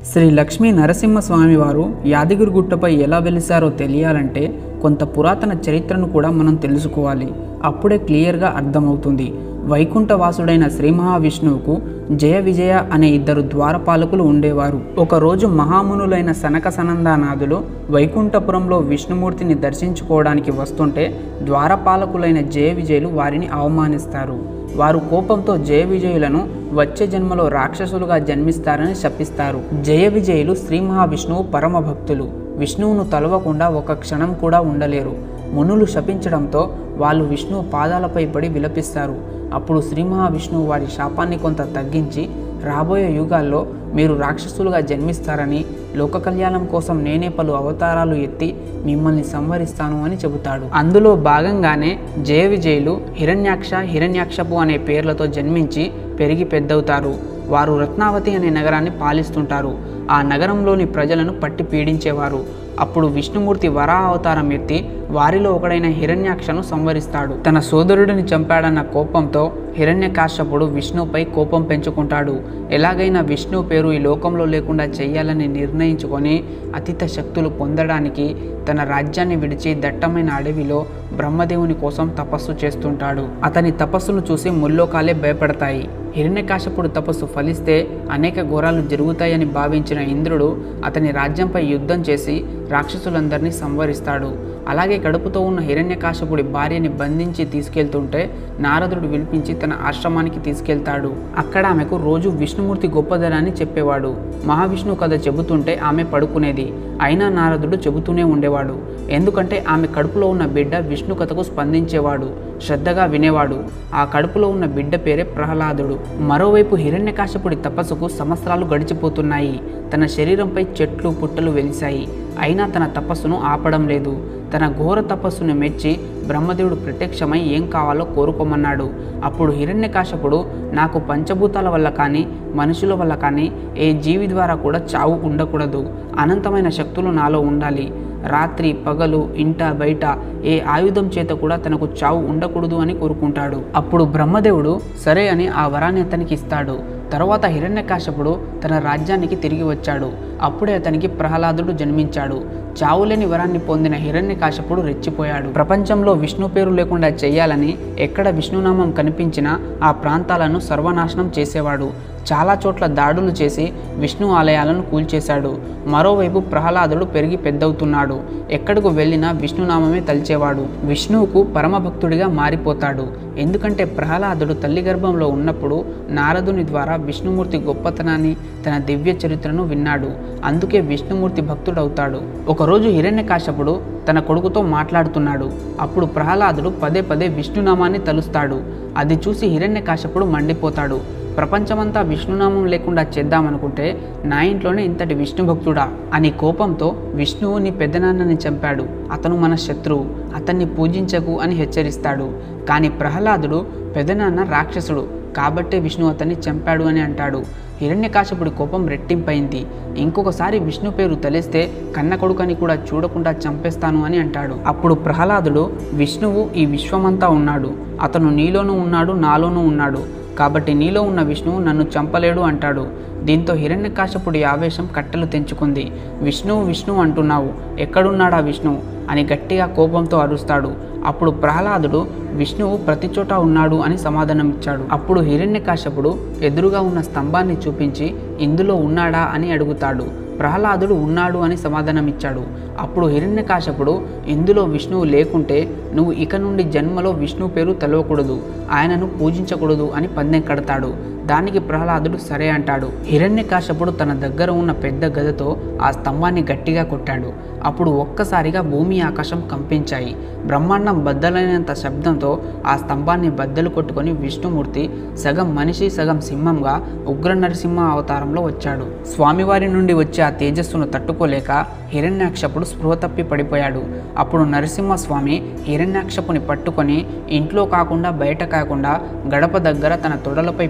శ్రీ లక్ష్మీ నరసింహస్వామి వారు యాదగిరిగుట్టపై ఎలా వెలిశారో తెలియాలంటే కొంత పురాతన చరిత్రను కూడా మనం తెలుసుకోవాలి అప్పుడే క్లియర్గా అర్థమవుతుంది వైకుంఠవాసుడైన శ్రీ మహావిష్ణువుకు జయ విజయ అనే ఇద్దరు ద్వారపాలకులు ఉండేవారు ఒకరోజు మహామునులైన సనక సనందానాథులు వైకుంఠపురంలో విష్ణుమూర్తిని దర్శించుకోవడానికి వస్తుంటే ద్వారపాలకులైన జయ విజయులు వారిని అవమానిస్తారు వారు కోపంతో జయ విజయులను వచ్చే జన్మలో రాక్షసులుగా జన్మిస్తారని శపిస్తారు జయ విజయులు శ్రీ మహావిష్ణువు పరమ భక్తులు విష్ణువును తలవకుండా ఒక క్షణం కూడా ఉండలేరు మునులు శపించడంతో వాళ్ళు విష్ణువు పాదాలపై పడి విలపిస్తారు అప్పుడు శ్రీ మహావిష్ణువు వారి శాపాన్ని కొంత తగ్గించి రాబోయే యుగాల్లో మీరు రాక్షసులుగా జన్మిస్తారని లోక కళ్యాణం కోసం నేనే పలు అవతారాలు ఎత్తి మిమ్మల్ని సంవరిస్తాను అని చెబుతాడు అందులో భాగంగానే జయ విజయులు హిరణ్యాక్ష హిరణ్యాక్షపు అనే పేర్లతో జన్మించి పెరిగి పెద్దవుతారు వారు రత్నావతి అనే నగరాన్ని పాలిస్తుంటారు ఆ నగరంలోని ప్రజలను పట్టి పీడించేవారు అప్పుడు విష్ణుమూర్తి వరాహ అవతారం ఎత్తి వారిలో ఒకడైన హిరణ్యాక్షను సంవరిస్తాడు తన సోదరుడిని చంపాడన్న కోపంతో హిరణ్యకాశ్యపుడు విష్ణుపై కోపం పెంచుకుంటాడు ఎలాగైనా విష్ణు పేరు ఈ లోకంలో లేకుండా చేయాలని నిర్ణయించుకొని అతీత శక్తులు పొందడానికి తన రాజ్యాన్ని విడిచి దట్టమైన అడవిలో బ్రహ్మదేవుని కోసం తపస్సు చేస్తుంటాడు అతని తపస్సును చూసి ముల్లోకాలే భయపడతాయి హిరణ్యకాశపుడు తపస్సు ఫలిస్తే అనేక ఘోరాలు జరుగుతాయని భావించిన ఇంద్రుడు అతని రాజ్యంపై యుద్ధం చేసి రాక్షసులందరినీ సంవరిస్తాడు అలాగే కడుపుతో ఉన్న హిరణ్యకాశపుడి భార్యని బంధించి తీసుకెళ్తుంటే నారదుడు విలిపించి తన ఆశ్రమానికి తీసుకెళ్తాడు అక్కడ ఆమెకు రోజు విష్ణుమూర్తి గొప్పదనాన్ని చెప్పేవాడు మహావిష్ణువు కథ చెబుతుంటే ఆమె పడుకునేది అయినా నారదుడు చెబుతూనే ఉండేవాడు ఎందుకంటే ఆమె కడుపులో ఉన్న బిడ్డ విష్ణు కథకు స్పందించేవాడు శ్రద్ధగా వినేవాడు ఆ కడుపులో ఉన్న బిడ్డ పేరే ప్రహ్లాదుడు మరోవైపు హిరణ్యకాశపుడి తపస్సుకు సంవత్సరాలు గడిచిపోతున్నాయి తన శరీరంపై చెట్లు పుట్టలు వెలిశాయి అయినా తన తపస్సును ఆపడం లేదు తన ఘోర తపస్సును మెచ్చి బ్రహ్మదేవుడు ప్రత్యక్షమై ఏం కావాలో కోరుకోమన్నాడు అప్పుడు హిరణ్యకాశపుడు నాకు పంచభూతాల వల్ల కానీ మనుషుల వల్ల కానీ ఏ జీవి ద్వారా కూడా చావు ఉండకూడదు అనంతమైన శక్తులు నాలో ఉండాలి రాత్రి పగలు ఇంట బయట ఏ ఆయుధం చేత కూడా తనకు చావు ఉండకూడదు అని కోరుకుంటాడు అప్పుడు బ్రహ్మదేవుడు సరే అని ఆ వరాన్ని అతనికి ఇస్తాడు తర్వాత హిరణ్యకాశపుడు తన రాజ్యానికి తిరిగి వచ్చాడు అప్పుడే అతనికి ప్రహ్లాదుడు జన్మించాడు చావులేని వరాన్ని పొందిన హిరణ్యకాశపుడు రెచ్చిపోయాడు ప్రపంచంలో విష్ణు పేరు లేకుండా చేయాలని ఎక్కడ విష్ణునామం కనిపించినా ఆ ప్రాంతాలను సర్వనాశనం చేసేవాడు చాలా చోట్ల దాడులు చేసి విష్ణు ఆలయాలను కూల్చేశాడు మరోవైపు ప్రహ్లాదుడు పెరిగి పెద్దవుతున్నాడు ఎక్కడకు వెళ్ళినా విష్ణునామమే తలిచేవాడు విష్ణువుకు పరమభక్తుడిగా మారిపోతాడు ఎందుకంటే ప్రహ్లాదుడు తల్లి గర్భంలో ఉన్నప్పుడు నారదుని ద్వారా విష్ణుమూర్తి గొప్పతనాన్ని తన దివ్య చరిత్రను విన్నాడు అందుకే విష్ణుమూర్తి భక్తుడవుతాడు ఒకరోజు హిరణ్యకాశపుడు తన కొడుకుతో మాట్లాడుతున్నాడు అప్పుడు ప్రహ్లాదుడు పదే పదే విష్ణునామాన్ని తలుస్తాడు అది చూసి హిరణ్యకాశపుడు మండిపోతాడు ప్రపంచమంతా విష్ణునామం లేకుండా చేద్దామనుకుంటే నా ఇంట్లోనే ఇంతటి విష్ణు భక్తుడా అని కోపంతో విష్ణువు నీ పెద్దనాన్నని చంపాడు అతను మన శత్రువు అతన్ని పూజించకు అని హెచ్చరిస్తాడు కానీ ప్రహ్లాదుడు పెదనాన్న రాక్షసుడు కాబట్టే విష్ణు అతన్ని చంపాడు అని అంటాడు హిరణ్యకాశపుడి కోపం రెట్టింపైంది ఇంకొకసారి విష్ణు పేరు తెలిస్తే కన్న కొడుకని కూడా చూడకుండా చంపేస్తాను అని అంటాడు అప్పుడు ప్రహ్లాదుడు విష్ణువు ఈ విశ్వమంతా ఉన్నాడు అతను నీలోనూ ఉన్నాడు నాలోనూ ఉన్నాడు కాబట్టి నీలో ఉన్న విష్ణువు నన్ను చంపలేడు అంటాడు దీంతో హిరణ్యకాశపుడి ఆవేశం కట్టెలు తెంచుకుంది విష్ణువు విష్ణువు అంటున్నావు ఎక్కడున్నాడా విష్ణువు అని గట్టిగా కోపంతో అరుస్తాడు అప్పుడు ప్రహ్లాదుడు విష్ణువు ప్రతి చోట ఉన్నాడు అని సమాధానమిచ్చాడు అప్పుడు హిరణ్యకాశపుడు ఎదురుగా ఉన్న స్తంభాన్ని చూపించి ఇందులో ఉన్నాడా అని అడుగుతాడు ప్రహ్లాదుడు ఉన్నాడు అని సమాధానమిచ్చాడు అప్పుడు హిరణ్యకాశపుడు ఇందులో విష్ణువు లేకుంటే నువ్వు ఇక నుండి జన్మలో విష్ణు పేరు తెలవకూడదు ఆయనను పూజించకూడదు అని పందెం కడతాడు దానికి ప్రహ్లాదుడు సరే అంటాడు హిరణ్యకాశపుడు తన దగ్గర ఉన్న పెద్ద గదతో ఆ స్తంభాన్ని గట్టిగా కొట్టాడు అప్పుడు ఒక్కసారిగా భూమి ఆకాశం కంపించాయి బ్రహ్మాండం బద్దలైనంత శబ్దంతో ఆ స్తంభాన్ని బద్దలు కొట్టుకొని విష్ణుమూర్తి సగం మనిషి సగం సింహంగా ఉగ్ర నరసింహ అవతారంలో వచ్చాడు స్వామివారి నుండి వచ్చే ఆ తేజస్సును తట్టుకోలేక హిరణ్యాక్షపుడు స్పృహ తప్పి పడిపోయాడు అప్పుడు నరసింహస్వామి హిరణ్యాక్షపుని పట్టుకొని ఇంట్లో కాకుండా బయట కాకుండా గడప దగ్గర తన తొడలపై పెట్టుకొని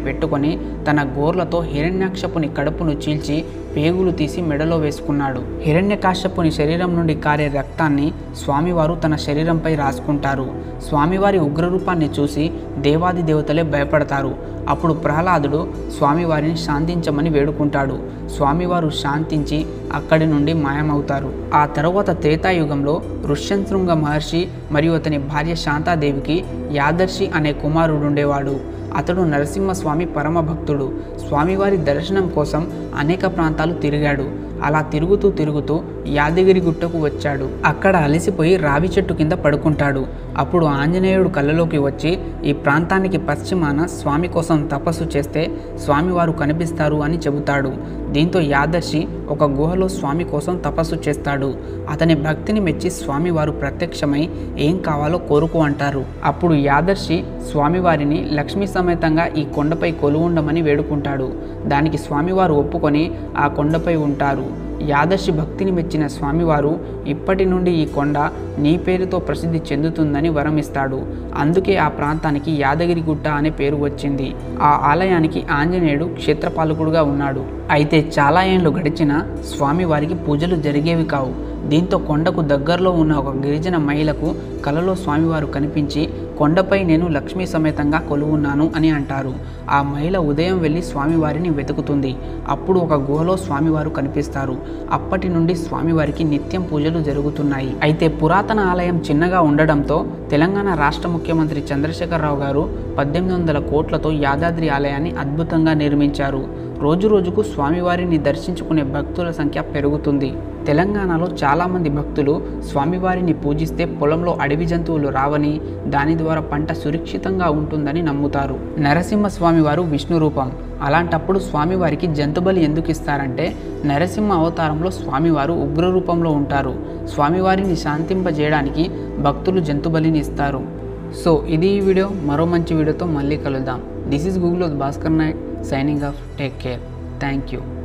పట్టుకొని తన గోర్లతో హిరణ్యాక్షపుని కడుపును చీల్చి పేగులు తీసి మెడలో వేసుకున్నాడు హిరణ్యకాశ్యపుని శరీరం నుండి కారే రక్తాన్ని స్వామివారు తన శరీరంపై రాసుకుంటారు స్వామివారి ఉగ్రరూపాన్ని చూసి దేవాది దేవతలే భయపడతారు అప్పుడు ప్రహ్లాదుడు స్వామివారిని శాంతించమని వేడుకుంటాడు స్వామివారు శాంతించి అక్కడి నుండి మాయమవుతారు ఆ తరువాత త్రేతాయుగంలో ఋష్యంశృంగ మహర్షి మరియు అతని భార్య శాంతాదేవికి యాదర్శి అనే కుమారుడుండేవాడు అతడు నరసింహస్వామి పరమ భక్తుడు స్వామివారి దర్శనం కోసం అనేక ప్రాంతాలు తిరిగాడు అలా తిరుగుతూ తిరుగుతూ యాదగిరి గుట్టకు వచ్చాడు అక్కడ అలసిపోయి రావి చెట్టు కింద పడుకుంటాడు అప్పుడు ఆంజనేయుడు కళ్ళలోకి వచ్చి ఈ ప్రాంతానికి పశ్చిమాన స్వామి కోసం తపస్సు చేస్తే స్వామివారు కనిపిస్తారు అని చెబుతాడు దీంతో యాదర్శి ఒక గుహలో స్వామి కోసం తపస్సు చేస్తాడు అతని భక్తిని మెచ్చి స్వామివారు ప్రత్యక్షమై ఏం కావాలో కోరుకో అంటారు అప్పుడు యాదర్శి స్వామివారిని లక్ష్మీ సమేతంగా ఈ కొండపై కొలువుండమని వేడుకుంటాడు దానికి స్వామివారు ఒప్పుకొని ఆ కొండపై ఉంటారు యాదర్శి భక్తిని మెచ్చిన స్వామివారు ఇప్పటి నుండి ఈ కొండ నీ పేరుతో ప్రసిద్ధి చెందుతుందని వరమిస్తాడు అందుకే ఆ ప్రాంతానికి యాదగిరి గుట్ట అనే పేరు వచ్చింది ఆ ఆలయానికి ఆంజనేయుడు క్షేత్రపాలకుడుగా ఉన్నాడు అయితే చాలా ఏళ్ళు గడిచినా స్వామివారికి పూజలు జరిగేవి కావు దీంతో కొండకు దగ్గరలో ఉన్న ఒక గిరిజన మహిళకు కలలో స్వామివారు కనిపించి కొండపై నేను లక్ష్మీ సమేతంగా కొలువున్నాను అని అంటారు ఆ మహిళ ఉదయం వెళ్ళి స్వామివారిని వెతుకుతుంది అప్పుడు ఒక గుహలో స్వామివారు కనిపిస్తారు అప్పటి నుండి స్వామివారికి నిత్యం పూజలు జరుగుతున్నాయి అయితే పురాతన ఆలయం చిన్నగా ఉండడంతో తెలంగాణ రాష్ట్ర ముఖ్యమంత్రి చంద్రశేఖరరావు గారు పద్దెనిమిది వందల కోట్లతో యాదాద్రి ఆలయాన్ని అద్భుతంగా నిర్మించారు రోజు రోజుకు స్వామివారిని దర్శించుకునే భక్తుల సంఖ్య పెరుగుతుంది తెలంగాణలో చాలామంది భక్తులు స్వామివారిని పూజిస్తే పొలంలో అడవి జంతువులు రావని దాని ద్వారా పంట సురక్షితంగా ఉంటుందని నమ్ముతారు నరసింహ స్వామివారు విష్ణు రూపం అలాంటప్పుడు స్వామివారికి జంతుబలి ఎందుకు ఇస్తారంటే నరసింహ అవతారంలో స్వామివారు ఉగ్ర రూపంలో ఉంటారు స్వామివారిని శాంతింపజేయడానికి భక్తులు జంతుబలిని ఇస్తారు సో ఇది ఈ వీడియో మరో మంచి వీడియోతో మళ్ళీ కలుద్దాం this is Google Bhaskar Nayak signing off take care thank you